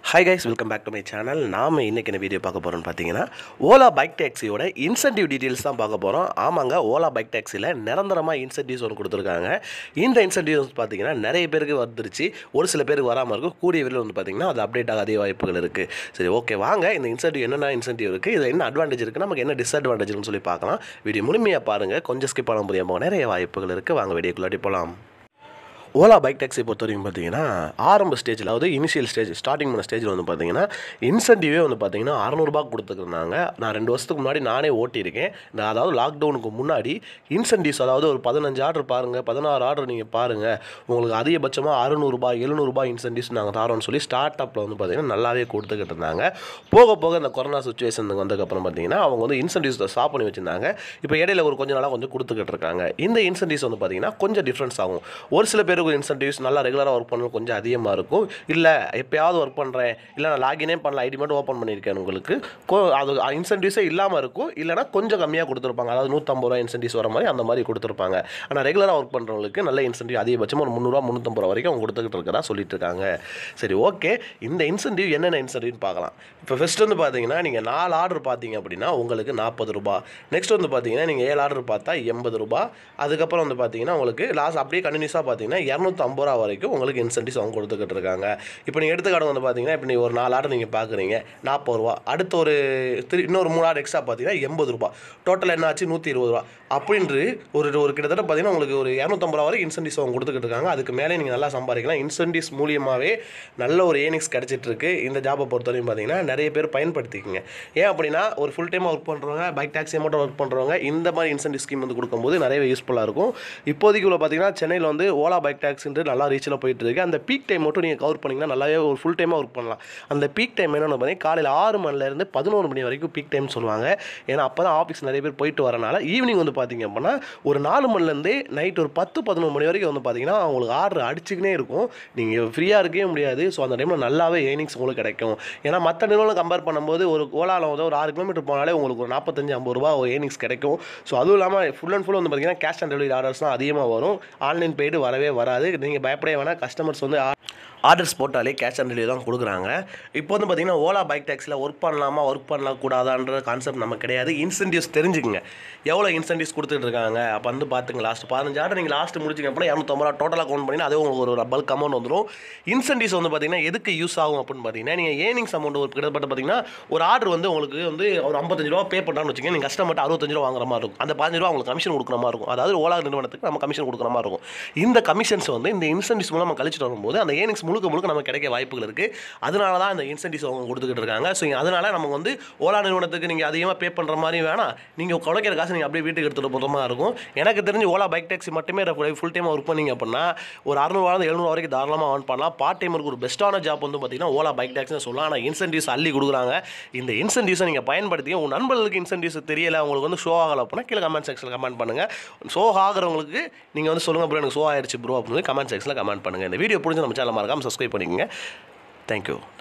hi guys welcome back to my channel நாம் இன்றைக்கி என்ன வீடியோ பார்க்க போகிறோம்னு பார்த்தீங்கன்னா ஓலா பைக் டாக்ஸியோட இன்சென்டிவ் டீட்டெயில்ஸ் தான் பார்க்க போகிறோம் ஆமாங்க ஓலா பைக் டாக்ஸியில் நிரந்தரமாக இன்சென்டிவ்ஸ் ஒன்று கொடுத்துருக்காங்க இந்த இன்சென்டிவ்ஸ் பார்த்தீங்கன்னா நிறைய பேருக்கு வந்துருச்சு ஒரு சில பேருக்கு வராமல் இருக்கும் கூடிய விரைவில் வந்து பார்த்தீங்கன்னா அது அப்டேட் ஆக அதிக வாய்ப்புகள் இருக்குது சரி ஓகே வாங்க இந்த இன்சென்டிவ் என்னென்ன இன்சென்டிவ் இருக்குது இது என்ன அட்வான்டேஜ் இருக்குது நமக்கு என்ன டிஸ்அட்வான்டேஜ்னு சொல்லி பார்க்கலாம் வீடியோ முழுமையாக பாருங்கள் கொஞ்சம் ஸ்கிப் பண்ண முடியாமல் நிறைய வாய்ப்புகள் இருக்குது வாங்க வீடியோக்குள்ளாடி போகலாம் ஓலா பைக் டாக்ஸி பொறுத்த வரைக்கும் பார்த்தீங்கன்னா ஆரம்ப ஸ்டேஜில் அதாவது இனிஷியல் ஸ்டேஜ் ஸ்டார்டிங் பண்ண ஸ்டேஜில் வந்து பார்த்தீங்கன்னா இன்சென்டிவே வந்து பார்த்தீங்கன்னா அறநூறுபா கொடுத்துருந்தாங்க நான் ரெண்டு வருஷத்துக்கு முன்னாடி நானே ஓட்டியிருக்கேன் இந்த அதாவது லாக்டவுனுக்கு முன்னாடி இன்சென்டிவ்ஸ் அதாவது ஒரு பதினஞ்சு ஆர்டர் பாருங்கள் பதினாறு ஆர்டர் நீங்கள் பாருங்கள் உங்களுக்கு அதிகபட்சமாக அறுநூறுபா எழுநூறுபா இன்சென்டிவ்ஸ் நாங்கள் தரோம்னு சொல்லி ஸ்டார்ட் அப்பில் வந்து பார்த்தீங்கன்னா நல்லாவே கொடுத்துக்கிட்டு இருந்தாங்க போக போக இந்த கொரோனா சுச்சுவேஷனுக்கு வந்ததுக்கப்புறம் பார்த்தீங்கன்னா அவங்க வந்து இன்சென்டிவ்ஸ் ஸ்டாப் பண்ணி வச்சிருந்தாங்க இப்போ இடையில ஒரு கொஞ்ச நாளாக கொஞ்சம் கொடுத்துக்கிட்டு இருக்காங்க இந்த இன்சென்டிவ்ஸ் வந்து பார்த்தீங்கன்னா கொஞ்சம் டிஃப்ரென்ஸ் ஆகும் ஒரு சில பேருக்கு இன்சென்டிவ்ஸ் நல்லா ரெகுலராக ஒர்க் பண்ணணும் கொஞ்சம் அதிகமாக இருக்கும் இல்லை எப்பயாவது ஒர்க் பண்ணுறேன் இல்லை நான் லாகினே பண்ணல ஐடி மட்டும் ஓப்பன் பண்ணியிருக்கேன் உங்களுக்கு கொ- அது இன்சென்டிவ்ஸே இல்லாமல் இருக்கும் இல்லைனா கொஞ்சம் கம்மியாக கொடுத்துருப்பாங்க அதாவது நூற்றம்பது ரூபா இன்சென்டிவ்ஸ் வர மாதிரி அந்த மாதிரி கொடுத்துருப்பாங்க ஆனால் ரெகுலராக ஒர்க் பண்ணுறவங்களுக்கு நல்ல இன்சென்டிவ் அதிகபட்சமாக ஒரு முந்நூறுவா முந்நூற்றம்பது ரூபா வரைக்கும் அவங்க கொடுத்துக்கிட்டு இருக்கிறதா சொல்லிட்டு இருக்காங்க சரி ஓகே இந்த இன்சென்டிவ் என்னென்ன இன்சென்டிவ்னு பார்க்கலாம் இப்போ ஃபஸ்ட் வந்து பார்த்தீங்கன்னா நீங்கள் நாலு ஆர்டர் பார்த்தீங்க அப்படின்னா உங்களுக்கு நாற்பது ரூபா நெக்ஸ்ட் வந்து பார்த்தீங்கன்னா நீங்கள் ஏழு ஆர்டர் பார்த்தா எண்பது ரூபா அதுக்கப்புறம் வந்து பார்த்தீங்கன்னா உங்களுக்கு லாஸ்ட் அப்படியே கண்டினியூஸாக பார்த்தீங்கன்னா இரநூத்தம்பது ரூபா வரைக்கும் உங்களுக்கு இன்சென்டிவ்ஸ் அவங்க கொடுத்துக்கிட்டு இருக்காங்க இப்போ நீங்கள் எடுத்துக்காட்டு வந்து பார்த்தீங்கன்னா இப்போ நீங்கள் ஒரு நாலு ஆர்டர் நீங்கள் பார்க்குறீங்க நாற்பது ரூபா அடுத்த ஒரு திரு இன்னொரு மூணு ஆர்டர் எக்ஸ்ட்ரா பார்த்தீங்கன்னா எண்பது ரூபா டோட்டல் என்ன ஆச்சு நூற்றி இருபது ரூபா அப்படின்று ஒரு ஒரு கிட்டத்தட்ட பார்த்தீங்கன்னா உங்களுக்கு ஒரு இரநூத்தம்பது ரூபா வரைக்கும் இன்சென்டிவ்ஸ் அவங்க கொடுத்துக்கிட்டு இருக்காங்க அதுக்கு மேலே நீங்கள் நல்லா சம்பாதிக்கலாம் இன்சென்டிவ்ஸ் மூலியமாகவே நல்ல ஒரு ஏர்னிங்ஸ் கிடச்சிட்டு இருக்கு இந்த ஜாபை பொறுத்தவரைக்கும் பார்த்தீங்கன்னா நிறைய பேர் பயன்படுத்திக்கங்க ஏன் அப்படின்னா ஒரு ஃபுல் டைமாக ஒர்க் பண்ணுறவங்க பைக் டாக்ஸி மட்டும் ஒர்க் பண்ணுறவங்க இந்த மாதிரி இன்சென்டிவ் ஸ்கீம் வந்து கொடுக்கும்போது நிறைய யூஸ்ஃபுல்லாக இருக்கும் இப்போதைக்கு உள்ள பார்த்தீங்கன்னா சென்னையில் வந்து ஓலா பைக் டாக்ஸின்ட்டு நல்லா ரீச்சில் போயிட்டு இருக்கு அந்த பீக் டைம் மட்டும் நீங்கள் கவர் பண்ணிங்கன்னா நல்லாவே ஒரு ஃபுல் டைமாக ஒர்க் பண்ணலாம் அந்த பீக் டைம் என்னென்னு பார்த்தீங்கன்னா காலையில் ஆறு மணிலேருந்து பதினோரு மணி வரைக்கும் பீக் டைம் சொல்லுவாங்க ஏன்னா அப்போ தான் ஆஃபீஸ் நிறைய பேர் போயிட்டு வரனால ஈவினிங் வந்து பார்த்தீங்க அப்படின்னா ஒரு நாலு மணிலேருந்தே நைட் ஒரு பத்து பதினொரு மணி வரைக்கும் வந்து பார்த்தீங்கன்னா உங்களுக்கு ஆர்டர் அடிச்சுக்கினே இருக்கும் நீங்கள் ஃப்ரீயாக இருக்கவே முடியாது ஸோ அந்த டைமில் நல்லாவே ஏர்னிங்ஸ் உங்களுக்கு கிடைக்கும் ஏன்னா மற்ற நிறுவனம் கம்பேர் பண்ணும்போது ஒரு ஓலாவில் வந்து ஒரு ஆறு கிலோமீட்டர் போனாலே உங்களுக்கு ஒரு நாற்பத்தஞ்சு ஐம்பது ரூபா ஏர்னிங்ஸ் கிடைக்கும் ஸோ அதுவும் இல்லாமல் ஃபுல் அண்ட் ஃபுல் வந்து பார்த்தீங்கன்னா கேஷ் ஆன் டெலிவரி ஆர்டர்ஸ் தான் அதிகமாக வரும் ஆன்லைன் பெய்டு வரவே வராது நீங்கள் பயப்படவே வேணாம் கஸ்டமர்ஸ் வந்து ஆர்டர்ஸ் போட்டாலே கேஷ் ஆன் டெலிவரி தான் கொடுக்குறாங்க இப்போ வந்து பார்த்தீங்கன்னா ஓலா பைக் டாக்ஸியில் ஒர்க் பண்ணலாமா ஒர்க் பண்ணலாம் கூடாதான்ற கான்செப்ட் நமக்கு கிடையாது இன்சென்டிவ்ஸ் தெரிஞ்சுக்குங்க எவ்வளோ இன்சென்டிவ்ஸ் கொடுத்துட்டு இருக்காங்க அப்போ வந்து பார்த்துங்க லாஸ்ட் பதினஞ்சு ஆர்டர் நீங்கள் லாஸ்ட் முடிச்சிங்க அப்படின்னா இரநூத்தம்பது ரூபா டோட்டலாக கவுண்ட் பண்ணி அதே உங்களுக்கு ஒரு பல்க் அமௌண்ட் வந்துடும் இன்சென்டிவ்ஸ் வந்து பார்த்தீங்கன்னா எதுக்கு யூஸ் ஆகும் அப்படின்னு பார்த்தீங்கன்னா நீங்கள் ஏர்னிங்ஸ் அமௌண்ட் ஒரு கிட்டத்தட்ட பார்த்தீங்கன்னா ஒரு ஆர்டர் வந்து உங்களுக்கு வந்து ஒரு ஐம்பத்தஞ்சு ரூபா பே பண்ணுறான்னு வச்சுக்கோங்க நீங்கள் கஸ்டமர்ட்ட அறுபத்தஞ்சு ரூபா வாங்குற மாதிரி இருக்கும் அந்த பதினஞ்சு ரூபா உங்களுக்கு கமிஷன் கொடுக்குற மாதிரி இருக்கும் அதாவது ஓலா நிறுவனத்துக்கு நம்ம கமிஷன் கொடுக்குற மாதிரி இருக்கும் இந்த கமிஷன்ஸ் வந்து இந்த இன்சென்டிவ்ஸ் மூலம் நம்ம கழிச்சிட்டு வரும்போது அந்த ஏர்னிங்ஸ் முழுக்க முழுக்க நமக்கு கிடைக்க வாய்ப்புகள் இருக்குது அதனால தான் இந்த இன்சென்டிவ்ஸ் அவங்க கொடுத்துக்கிட்டு இருக்காங்க ஸோ அதனால நமக்கு வந்து ஓலா நிறுவனத்துக்கு நீங்கள் அதிகமாக பே பண்ணுற மாதிரி வேணாம் நீங்கள் குறைக்கிற காசு நீங்கள் அப்படியே வீட்டுக்கு எடுத்துகிட்டு போகிற மாதிரி இருக்கும் எனக்கு தெரிஞ்சு ஓலா பைக் டாக்ஸி மட்டுமே ஃபுல் டைமாக ஒர்க் பண்ணீங்க அப்படின்னா ஒரு அறுநூறுவா எழுநூறு வரைக்கும் தாராளமாக ஆன் பண்ணலாம் பார்ட் டைமருக்கு ஒரு பெஸ்ட்டான ஜாப் வந்து பார்த்தீங்கன்னா ஓலா பைக் டாக்ஸின்னு சொல்லலாம் ஆனால் இன்சென்டிவ்ஸ் அள்ளி கொடுக்குறாங்க இந்த இன்சென்டிவ்ஸை நீங்கள் பயன்படுத்தி உங்கள் நண்பர்களுக்கு இன்சென்டிவ்ஸ் தெரியல உங்களுக்கு வந்து ஷோ ஆகலை அப்படின்னா கீழே கமெண்ட் செக்ஷனில் கமெண்ட் பண்ணுங்கள் ஷோ ஆகிறவங்களுக்கு நீங்கள் வந்து சொல்லுங்கள் ப்ரோ எனக்கு ஷோ ஆயிடுச்சு ப்ரோ அப்படின்னு கமெண்ட் செக்ஷனில் கமெண்ட் பண்ணுங்கள் இந்த வீடியோ பிடிச்சி நம்ம சேனல் மறக்காமல் சப்ஸ்கிரைப் பண்ணிக்கங்க தேங்க்யூ